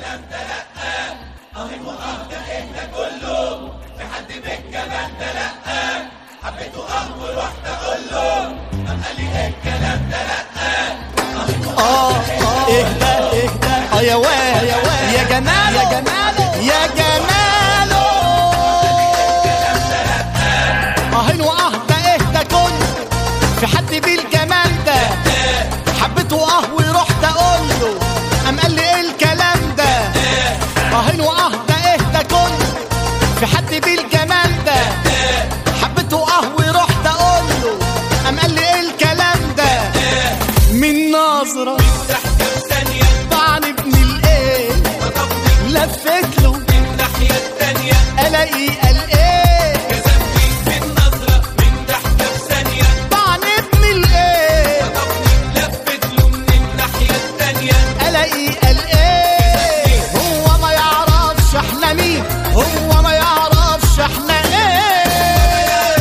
اه اهدى اهدى اه يا واد يا جمال يا جمال يا جمال اهين واهدى اهدى كل في حد بالجمال ده حبيته اه ورحت اقول له قام قال لي ايه الكلام ده اهين واهدى اهدى كل في حد بالجمال ده حبيته اه ورحت اقول له قام قال لي ايه الكلام ده من نظرة طعن ابن الايه لفت له الاقي قال ايه طعن ابن الايه الاقي قال ايه هو ما يعرفش احنا مين هو ما يعرفش احنا ايه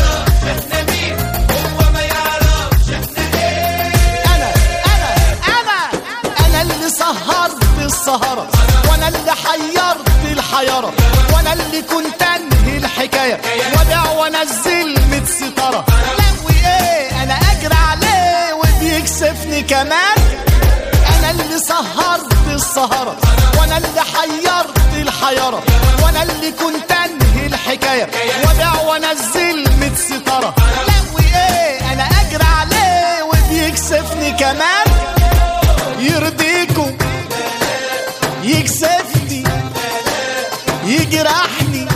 انا انا انا انا اللي سهرت السهرة وانا اللي حيرت الحيرة وانا اللي كنت انهي الحكاية وابيع وانزل ميت ستارة لو ايه انا اجري عليه وبيكسفني كمان انا اللي سهرت السهرة وانا اللي حيرت الحيرة وانا اللي كنت انهي الحكاية وابيع وانزل ميت ستارة لو ايه انا اجري عليه وبيكسفني كمان يرضيكم يكسفني يجرحني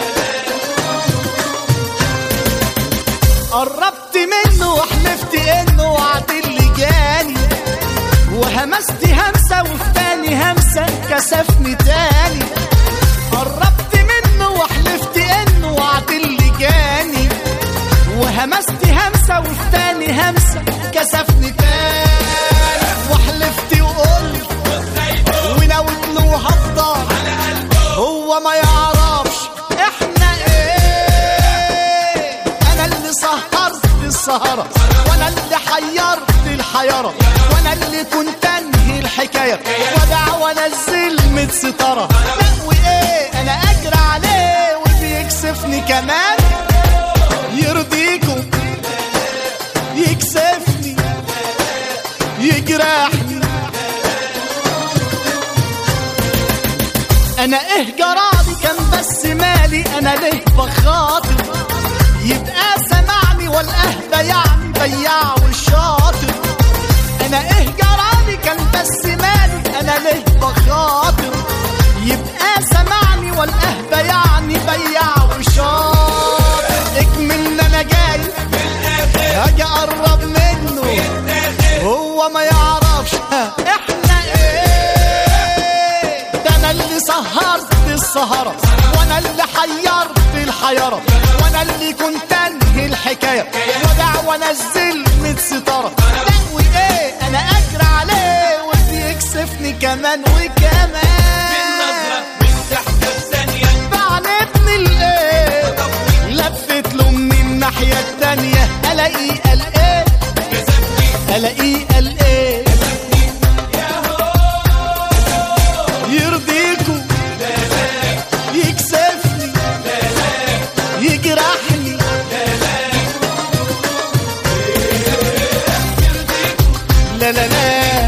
قربت منه وحلفت انه وعد اللي جاني وهمست همسة وفي تاني همسة كسفني تاني قربت منه وحلفت انه وعد اللي جاني وهمست همسة وفي تاني همسة كسفني تاني وحلفت وقلت ونوت له هفضل هو ما يعرفش احنا ايه انا اللي سهرت السهرة وانا اللي حيرت الحيرة وانا اللي كنت انهي الحكاية ودع وانزل ميت ستارة لا وايه انا اجري عليه وبيكسفني كمان يرضيكم يكسفني يجرحني انا ايه جرالي كان بس مالي انا ليه بخاطر يبقى سمعني والاه بيعني بياع والشاطر انا ايه جرالي كان بس مالي انا ليه بخاطر يبقى سمعني والاه بيعني بياع والشاطر اكمل انا جاي هاجي اقرب منه هو ما يعرفش احنا ايه ده انا اللي سهرت السهرة وانا اللي حيرت الحيرة وانا اللي كنت انهي الحكاية ودع وانزل ميت ستارة لا وايه انا اجري عليه وبيكسفني كمان وكمان بعلتني الايه لفت له من الناحية التانية الاقي قال ايه الاقي قال ايه يرضيكوا يكسفني يجرحني لا لا لا